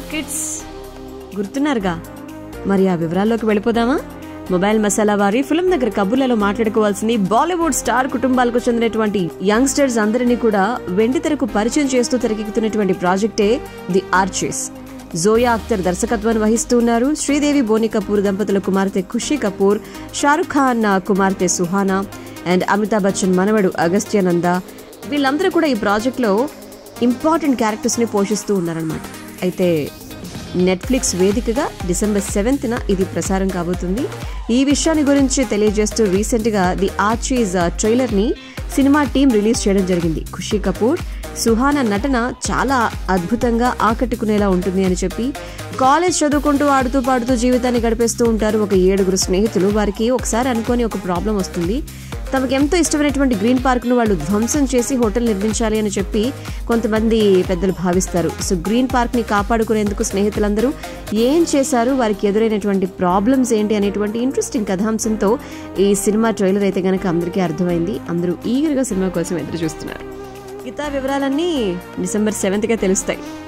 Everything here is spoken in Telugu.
కిడ్స్ గుర్తున్నారుగా మరి ఆ వివరాల్లోకి వెళ్ళిపోదామా మొబైల్ మసాలా వారి ఫిల్మ్ దగ్గర కబుర్లలో మాట్లాడుకోవాల్సింది బాలీవుడ్ స్టార్ కుటుంబాలకు చెందినటువంటి యంగ్స్టర్స్ అందరినీ కూడా వెండి తెరకు పరిచయం చేస్తూ తెరకెక్కుతున్నటువంటి ప్రాజెక్టే ది ఆర్చెస్ జోయా అఖ్తర్ దర్శకత్వాన్ని వహిస్తూ ఉన్నారు శ్రీదేవి బోని కపూర్ దంపతుల కుమార్తె ఖుషి కపూర్ షారుఖ్ ఖాన్ కుమార్తె సుహానా అండ్ అమితాబ్ బచ్చన్ మనవడు అగస్త్యానంద వీళ్ళందరూ కూడా ఈ ప్రాజెక్ట్లో ఇంపార్టెంట్ క్యారెక్టర్స్ని పోషిస్తూ ఉన్నారనమాట అయితే నెట్ఫ్లిక్స్ వేదికగా డిసెంబర్ సెవెంత్న ఇది ప్రసారం కాబోతుంది ఈ విషయాన్ని గురించి తెలియజేస్తూ రీసెంట్గా ది ఆర్చీజ్ ట్రైలర్ని సినిమా టీం రిలీజ్ చేయడం జరిగింది ఖుషి కపూర్ సుహానా నటన చాలా అద్భుతంగా ఆకట్టుకునేలా ఉంటుంది అని చెప్పి కాలేజ్ చదువుకుంటూ ఆడుతూ పాడుతూ జీవితాన్ని గడిపేస్తూ ఉంటారు ఒక ఏడుగురు స్నేహితులు వారికి ఒకసారి అనుకొని ఒక ప్రాబ్లం వస్తుంది తమకు ఎంతో ఇష్టమైనటువంటి గ్రీన్ పార్క్ను వాళ్ళు ధ్వంసం చేసి హోటల్ నిర్మించాలి అని చెప్పి కొంతమంది పెద్దలు భావిస్తారు సో గ్రీన్ పార్క్ని కాపాడుకునేందుకు స్నేహితులందరూ ఏం చేశారు వారికి ఎదురైనటువంటి ప్రాబ్లమ్స్ ఏంటి అనేటువంటి ఇంట్రెస్టింగ్ కథాంశంతో ఈ సినిమా ట్రైలర్ అయితే కనుక అందరికీ అర్థమైంది అందరూ ఈగర్గా సినిమా కోసం ఎదురు చూస్తున్నారు మిగతా వివరాలన్నీ డిసెంబర్ సెవెంత్గా తెలుస్తాయి